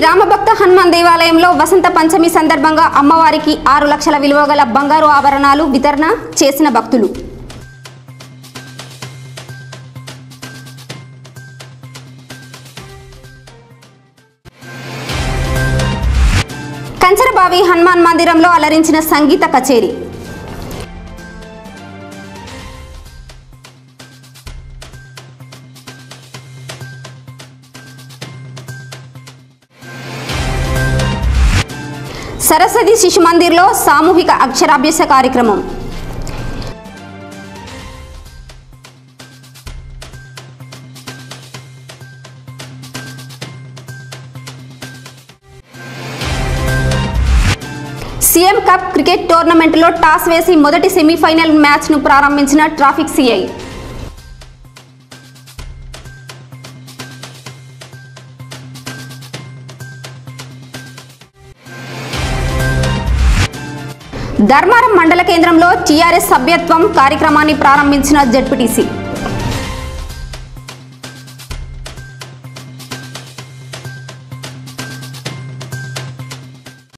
రామభక్త హనుమాన్ దేవాలయంలో వసంత పంచమి సందర్భంగా అమ్మవారికి ఆరు లక్షల విలువ గల బంగారు ఆభరణాలు వితరణ చేసిన భక్తులు కంచరబావి హనుమాన్ మందిరంలో అలరించిన సంగీత కచేరీ సరస్వతి శిశు మందిర్లో సామూహిక అక్షరాభ్యాస కార్యక్రమం సీఎం కప్ క్రికెట్ టోర్నమెంట్లో టాస్ వేసి మొదటి సెమీఫైనల్ మ్యాచ్ను ప్రారంభించిన ట్రాఫిక్ సిఐ ధర్మారం మండల కేంద్రంలో టీఆర్ఎస్ సభ్యత్వం కార్యక్రమాన్ని ప్రారంభించిన జడ్పీటీసీ